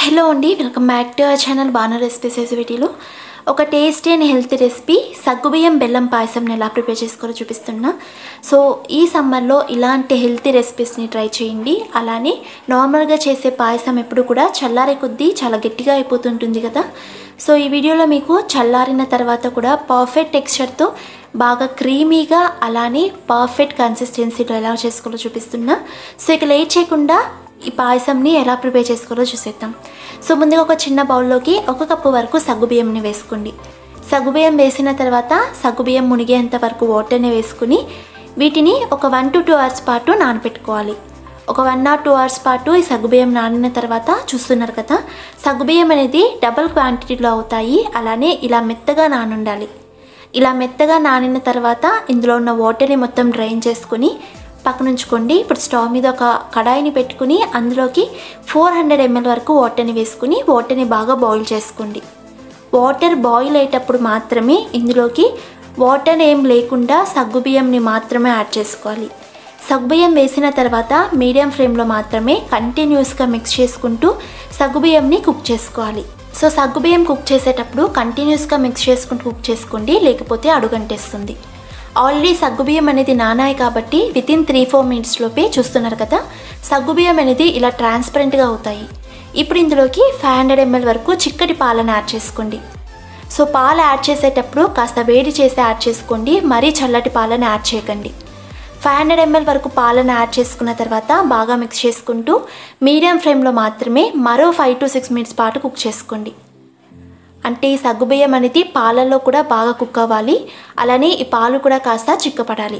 hello అండి welcome back to our channel Banu recipes వీడియోలో ఒక టేస్టీ అండ్ హెల్తీ రెసిపీ సగ్గుబియ్యం బెల్లం పాయసం ఎలా ప్రిపేర్ చేసుకోవాలో చూపిస్తున్నా సో ఈ సమ్మర్లో ఇలాంటి హెల్తీ రెసిపీస్ని ట్రై చేయండి అలానే నార్మల్గా చేసే పాయసం ఎప్పుడు కూడా చల్లారే కొద్దీ చాలా గట్టిగా అయిపోతుంటుంది కదా సో ఈ వీడియోలో మీకు చల్లారిన తర్వాత కూడా పర్ఫెక్ట్ టెక్స్చర్తో బాగా క్రీమీగా అలానే పర్ఫెక్ట్ కన్సిస్టెన్సీలో ఎలా చేసుకోవాలో చూపిస్తున్నా సో ఇక లేట్ చేయకుండా ఈ పాయసంని ఎలా ప్రిపేర్ చేసుకోవాలో చూసేద్దాం సో ముందుగా ఒక చిన్న బౌల్లోకి ఒక కప్పు వరకు సగ్గుబియ్యంని వేసుకోండి సగ్గుబియ్యం వేసిన తర్వాత సగ్గుబియ్యం మునిగేంత వరకు వాటర్ని వేసుకుని వీటిని ఒక వన్ టు టూ అవర్స్ పాటు నానబెట్టుకోవాలి ఒక వన్ ఆర్ టూ అవర్స్ పాటు ఈ సగ్గుబియ్యం నానిన తర్వాత చూస్తున్నారు కదా సగ్గుబియ్యం అనేది డబల్ క్వాంటిటీలో అవుతాయి అలానే ఇలా మెత్తగా నానుండాలి ఇలా మెత్తగా నానిన తర్వాత ఇందులో ఉన్న వాటర్ని మొత్తం డ్రైన్ చేసుకుని పక్కనుంచుకోండి ఇప్పుడు స్టవ్ మీద ఒక కడాయిని పెట్టుకుని అందులోకి ఫోర్ హండ్రెడ్ ఎంఎల్ వరకు వాటర్ని వేసుకుని వాటర్ని బాగా బాయిల్ చేసుకోండి వాటర్ బాయిల్ అయ్యేటప్పుడు మాత్రమే ఇందులోకి వాటర్ ఏం లేకుండా సగ్గుబియ్యంని మాత్రమే యాడ్ చేసుకోవాలి సగ్గుబియ్యం వేసిన తర్వాత మీడియం ఫ్లేమ్లో మాత్రమే కంటిన్యూస్గా మిక్స్ చేసుకుంటూ సగ్గుబియ్యంని కుక్ చేసుకోవాలి సో సగ్గుబియ్యం కుక్ చేసేటప్పుడు కంటిన్యూస్గా మిక్స్ చేసుకుంటూ కుక్ చేసుకోండి లేకపోతే అడుగంటేస్తుంది ఆల్రెడీ సగ్గుబియ్యం అనేది నానాయి కాబట్టి వితిన్ త్రీ ఫోర్ మినిట్స్ లోపే చూస్తున్నారు కదా సగ్గుబియ్యం అనేది ఇలా ట్రాన్స్పరెంట్గా అవుతాయి ఇప్పుడు ఇందులోకి ఫైవ్ హండ్రెడ్ ఎంఎల్ వరకు చిక్కటి పాలను యాడ్ చేసుకోండి సో పాలు యాడ్ చేసేటప్పుడు కాస్త వేడి చేసి యాడ్ చేసుకోండి మరీ చల్లటి పాలను యాడ్ చేయకండి ఫైవ్ హండ్రెడ్ ఎంఎల్ వరకు పాలను యాడ్ చేసుకున్న తర్వాత బాగా మిక్స్ చేసుకుంటూ మీడియం ఫ్లేమ్లో మాత్రమే మరో ఫైవ్ టు సిక్స్ మినిట్స్ పాటు కుక్ చేసుకోండి అంటే ఈ సగ్గుబియ్యం అనేది పాలల్లో కూడా బాగా కుక్ అవ్వాలి అలానే ఈ పాలు కూడా కాస్త చిక్కపడాలి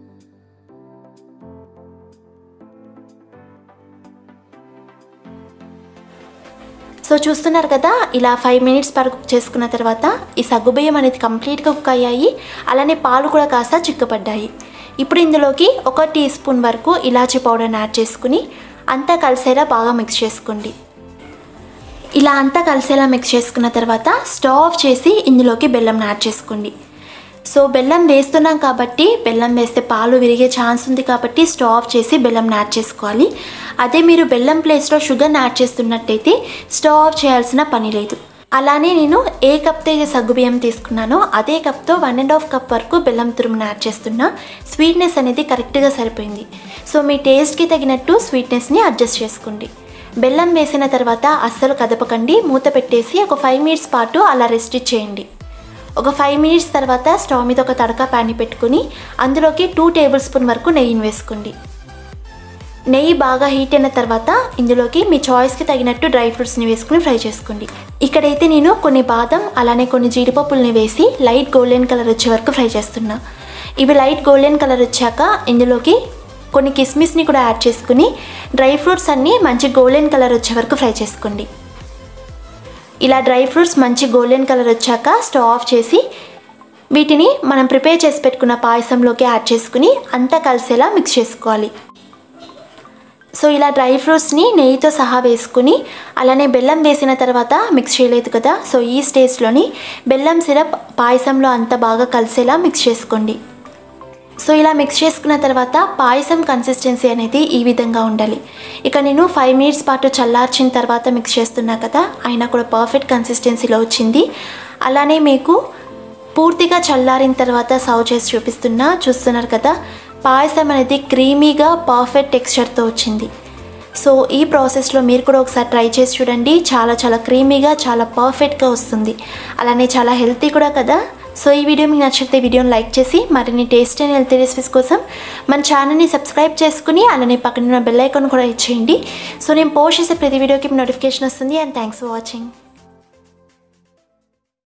సో చూస్తున్నారు కదా ఇలా ఫైవ్ మినిట్స్ పాటు కుక్ చేసుకున్న తర్వాత ఈ సగ్గుబియ్యం అనేది కంప్లీట్గా కుక్ అయ్యాయి అలానే పాలు కూడా కాస్త చిక్కపడ్డాయి ఇప్పుడు ఇందులోకి ఒక టీ స్పూన్ వరకు ఇలాచీ పౌడర్ని యాడ్ చేసుకుని అంతా కలిసేలా బాగా మిక్స్ చేసుకోండి ఇలా అంతా కలిసేలా మిక్స్ చేసుకున్న తర్వాత స్టవ్ ఆఫ్ చేసి ఇందులోకి బెల్లం యాడ్ చేసుకోండి సో బెల్లం వేస్తున్నాం కాబట్టి బెల్లం వేస్తే పాలు విరిగే ఛాన్స్ ఉంది కాబట్టి స్టవ్ ఆఫ్ చేసి బెల్లం యాడ్ చేసుకోవాలి అదే మీరు బెల్లం ప్లేస్లో షుగర్ని యాడ్ చేస్తున్నట్టయితే స్టవ్ ఆఫ్ చేయాల్సిన పని లేదు అలానే నేను ఏ కప్తో అయితే సగ్గుబియ్యం తీసుకున్నానో అదే కప్తో వన్ అండ్ హాఫ్ కప్ వరకు బెల్లం తురుమును యాడ్ చేస్తున్నా స్వీట్నెస్ అనేది కరెక్ట్గా సరిపోయింది సో మీ టేస్ట్కి తగినట్టు స్వీట్నెస్ని అడ్జస్ట్ చేసుకోండి బెల్లం వేసిన తర్వాత అస్సలు కదపకండి మూత పెట్టేసి ఒక ఫైవ్ మినిట్స్ పాటు అలా రెస్ట్ చేయండి ఒక ఫైవ్ మినిట్స్ తర్వాత స్టవ్ మీద ఒక తడక ప్యాన్ పెట్టుకుని అందులోకి టూ టేబుల్ స్పూన్ వరకు నెయ్యిని వేసుకోండి నెయ్యి బాగా హీట్ అయిన తర్వాత ఇందులోకి మీ చాయిస్కి తగినట్టు డ్రై ఫ్రూట్స్ని వేసుకుని ఫ్రై చేసుకోండి ఇక్కడైతే నేను కొన్ని బాదం అలానే కొన్ని జీడిపప్పుల్ని వేసి లైట్ గోల్డెన్ కలర్ వచ్చే వరకు ఫ్రై చేస్తున్నా ఇవి లైట్ గోల్డెన్ కలర్ వచ్చాక ఇందులోకి కొన్ని కిస్మిస్ని కూడా యాడ్ చేసుకుని డ్రై ఫ్రూట్స్ అన్నీ మంచి గోల్డెన్ కలర్ వచ్చే వరకు ఫ్రై చేసుకోండి ఇలా డ్రై ఫ్రూట్స్ మంచి గోల్డెన్ కలర్ వచ్చాక స్టవ్ ఆఫ్ చేసి వీటిని మనం ప్రిపేర్ చేసి పెట్టుకున్న పాయసంలోకి యాడ్ చేసుకుని అంతా కలిసేలా మిక్స్ చేసుకోవాలి సో ఇలా డ్రై ఫ్రూట్స్ని నెయ్యితో సహా వేసుకుని అలానే బెల్లం వేసిన తర్వాత మిక్స్ చేయలేదు కదా సో ఈ స్టేజ్లోని బెల్లం సిరప్ పాయసంలో అంత బాగా కలిసేలా మిక్స్ చేసుకోండి సో ఇలా మిక్స్ చేసుకున్న తర్వాత పాయసం కన్సిస్టెన్సీ అనేది ఈ విధంగా ఉండాలి ఇక నేను ఫైవ్ మినిట్స్ పాటు చల్లార్చిన తర్వాత మిక్స్ చేస్తున్నా కదా అయినా కూడా పర్ఫెక్ట్ కన్సిస్టెన్సీలో వచ్చింది అలానే మీకు పూర్తిగా చల్లారిన తర్వాత సర్వ్ చేసి చూపిస్తున్నా చూస్తున్నారు కదా పాయసం అనేది క్రీమీగా పర్ఫెక్ట్ టెక్స్చర్తో వచ్చింది సో ఈ ప్రాసెస్లో మీరు కూడా ఒకసారి ట్రై చేసి చూడండి చాలా చాలా క్రీమీగా చాలా పర్ఫెక్ట్గా వస్తుంది అలానే చాలా హెల్తీ కూడా కదా సో ఈ వీడియో మీకు నచ్చితే వీడియోని లైక్ చేసి మరిన్ని టేస్ట్ అండ్ హెల్తీ రెసిపీస్ కోసం మన ఛానల్ని సబ్స్క్రైబ్ చేసుకుని అలానే పక్కన ఉన్న బెల్ ఐకాన్ కూడా ఇచ్చేయండి సో నేను పోస్ట్ చేసే ప్రతి వీడియోకి నోటిఫికేషన్ వస్తుంది అండ్ థ్యాంక్స్ ఫర్ వాచింగ్